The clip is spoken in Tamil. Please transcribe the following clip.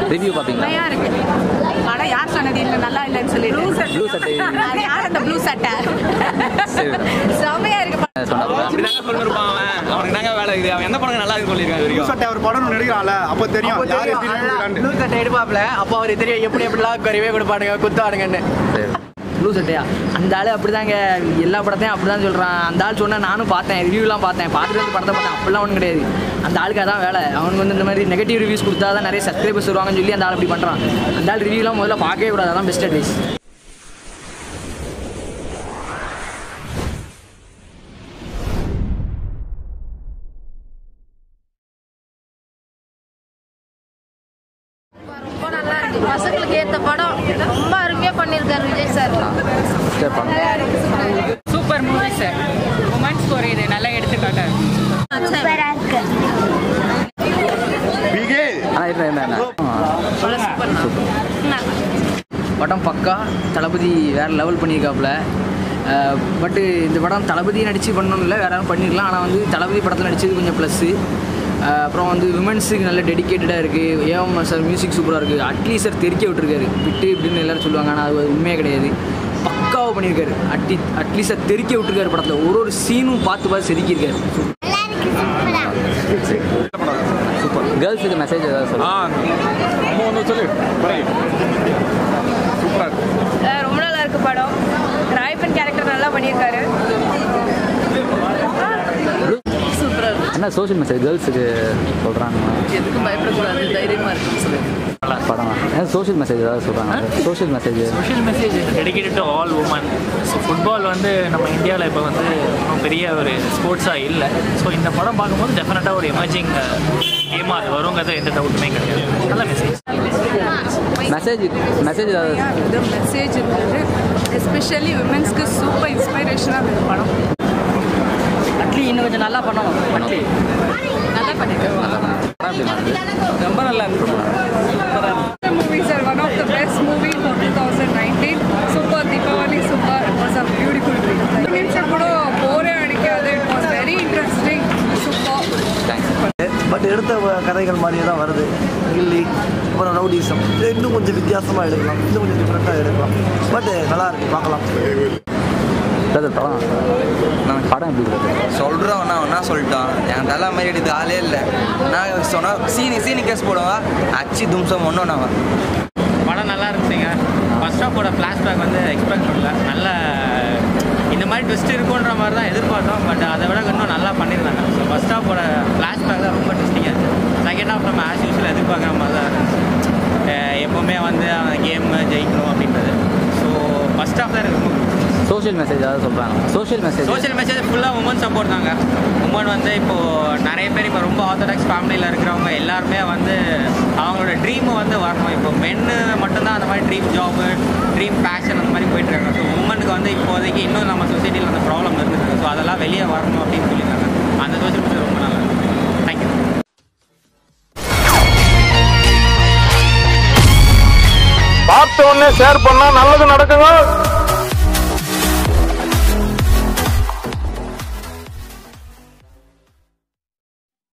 ரிவ்யூ பார்ப்பீங்களா செம்மையா இருக்கு படம் யார் சொன்னது இல்ல நல்லா இல்லைன்னு சொல்லிட்டு ப்ளூ சட்டை அது யார் அந்த ப்ளூ சட்டை சரி செம்மையா இருக்கு சொன்னாங்க அப்படிதாங்க சொல்லிருப்பான் அவன் அவனுக்கு தாங்க வேலை இருக்குது அவன் எந்த படம் நல்லா இருக்கு சொல்லியிருக்கான் இது வரைக்கும் சட்டை அவர் படம் நடிக்கிறான்ல அப்போ தெரியும் யார் எப்படி நடிக்கிறான்னு ப்ளூ சட்டை எடுப்பாப்ல அப்போ அவர் தெரியும் எப்படி எப்படிலாம் குறைவே கொடுப்பானுங்க குத்தாடுங்கன்னு சரி ப்ளூ சட்டையா அந்த ஆள் அப்படிதாங்க எல்லா படத்தையும் அப்படிதான் சொல்றான் அந்த ஆள் சொன்னா நானும் பார்த்தேன் ரிவ்யூலாம் பார்த்தேன் பார்த்துட்டு வந்து படத்தை பார்த்தேன் அப்படிலாம் ஒன்றும் கிடையாது அந்த ஆளுக்கு அதான் வேலை அவனுக்கு வந்து இந்த மாதிரி நெகட்டிவ் ரிவ்யூஸ் கொடுத்தா தான் நிறைய சப்ஸ்கிரைபர்ஸ் வருவாங்கன்னு சொல்லி அந்த ஆள் அப்படி பண்ணுறான் அந்த ஆள் ரிவ்யூலாம் முதல்ல பார்க்கவே கூடாது அதான் பெஸ்ட் அட்வைஸ் ரொம்ப நல்லா இருக்கு பசங்களுக்கு ஏத்த படம் ரொம்ப அருமையா பண்ணிருக்காரு விஜய் சார் சரி பாருங்க சூப்பர் மூவி சார் உமன்ஸ் ஒரு இது நல்லா எடுத்துக்காட்டாரு சூப்பரா இருக்கு பிகே ஆனால் என்ன என்ன என்ன படம் பக்கா தளபதி வேற லெவல் பண்ணியிருக்காப்புல பட்டு இந்த படம் தளபதி நடித்து பண்ணணும் இல்லை வேற யாரும் பண்ணிருக்கலாம் ஆனால் வந்து தளபதி படத்தில் நடிச்சது கொஞ்சம் ப்ளஸ்ஸு அப்புறம் வந்து விமன்ஸுக்கு நல்ல டெடிக்கேட்டடாக இருக்குது ஏஎம் சார் மியூசிக் சூப்பராக இருக்குது அட்லி சார் தெரிக்க விட்டுருக்காரு விட்டு இப்படின்னு எல்லாரும் சொல்லுவாங்க ஆனால் அது உண்மையே கிடையாது பக்காவாக பண்ணியிருக்காரு அட்லி அட்லி சார் தெரிக்க விட்டுருக்காரு படத்தில் ஒரு ஒரு சீனும் பார்த்து பார்த்து செதுக்கியிருக்காரு கேர்ள்ஸுக்கு மெசேஜ் ஏதாவது சொல்லுங்கள் ரொம்ப நல்லா இருக்கு படம் ராயப்பன் கேரக்டர் நல்லா பண்ணியிருக்காரு என்ன சோஷியல் மெசேஜ் கேர்ள்ஸுக்கு சொல்கிறாங்க எதுக்கும் பயப்படக்கூடாது தைரியமாக இருக்குன்னு சொல்லுங்கள் படம் ஏன் சோஷியல் மெசேஜ் ஏதாவது சொல்கிறாங்க social message social message dedicated to all women so football வந்து நம்ம இந்தியாவில் இப்போ வந்து ஒன்றும் பெரிய ஒரு ஸ்போர்ட்ஸாக இல்லை ஸோ இந்த படம் பார்க்கும்போது டெஃபினட்டாக ஒரு எமர்ஜிங் கேமாக அது வருங்கிறது எந்த டவுட்டுமே கிடையாது நல்ல மெசேஜ் மெசேஜ் மெசேஜ் ஏதாவது இந்த மெசேஜ் இருந்தது எஸ்பெஷலி விமென்ஸ்க்கு சூப்பர் இன்ஸ்பிரேஷனாக இருந்தது படம் அட்லி இன்னும் கொஞ்சம் நல்லா பண்ணணும் அட்லி நல்லா பண்ணியிருக்காரு படம் எப்படி இருந்தது ரொம்ப நல்லா இருந்துச்சு movie sir one of the best movie for two thousand nineteen super Deepavali super it was a beautiful நிமிஷம் கூட போரே அடிக்காது it was very interesting super thanks but எடுத்த வ- கதைகள் மாதிரியே தான் வருது கில்லி அப்புறம் ரவுடிசம் இது இன்னும் கொஞ்சம் வித்தியாசமாக எடுக்கலாம் இன்னும் கொஞ்சம் டிஃப்ரெண்ட்டாக எடுக்கலாம் பட் நல்லா இருக்கு பார்க்கலாம் பிரதர் படம் படம் எப்படி இருக்குது சொல்கிறோம் ஒன்றா ஒன்றா சொல்லிட்டான் என் தலை மாதிரி எடுத்து ஆளே இல்லை நான் சொன்னால் சீனி சீனி கேஸ் போடுவான் அச்சு தும்சம் ஒன்றும் நான் படம் நல்லா இருந்துச்சுங்க ஃபர்ஸ்ட் ஆஃபோட ஃப்ளாஷ்பேக் வந்து எக்ஸ்பெக்ட் பண்ணல நல்ல இந்த மாதிரி ட்விஸ்ட் இருக்குன்ற மாதிரி தான் எதிர்பார்த்தோம் பட் அதை விட இன்னும் நல்லா பண்ணியிருந்தாங்க ஸோ ஃபர்ஸ்ட் ஆஃபோட ஃப்ளாஷ்பேக் தான் ரொம்ப ட்விஸ்டிங்காக இருந்துச்சு செகண்ட் ஆஃப் நம்ம ஆஸ் யூஸ்வல் எதிர்பார்க்குற மாதிரி தான் இருந்துச்சு அஹ் எப்போவுமே வந்து அவன் கேம் ஜெயிக்கணும் அப்படின்றது ஸோ ஃபர்ஸ்ட் ஆஃப் தான் எனக்கு ரொம்ப சோஷியல் மெசேஜ் ஏதாவது சொல்கிறாங்க சோஷியல் மெசேஜ் சோஷியல் மெசேஜ் ஃபுல்லாக உமன் சப்போர்ட் தாங்க உமன் வந்து இப்போது நிறைய பேர் இப்போ ரொம்ப ஆர்த்தடாக்ஸ் ஃபேமிலியில் இருக்கிறவங்க எல்லாருமே வந்து அவங்களோட ட்ரீமை வந்து வரணும் இப்போ மென்னு மட்டும்தான் அந்த மாதிரி ட்ரீம் ஜாபு ட்ரீம் பேஷன் அந்த மாதிரி போயிட்டுருக்காங்க ஸோ உமனுக்கு வந்து இப்போதைக்கு இன்னும் நம்ம சொசைட்டியில் அந்த ப்ராப்ளம் இருக்குது ஸோ அதெல்லாம் வெளியே வரணும் அப்படின்னு சொல்லியிருக்காங்க அந்த சோஷியல் மெசேஜ் ரொம்ப நல்லா தேங்க்யூ பார்த்த உடனே ஷேர் பண்ணா நல்லது நடக்குங்க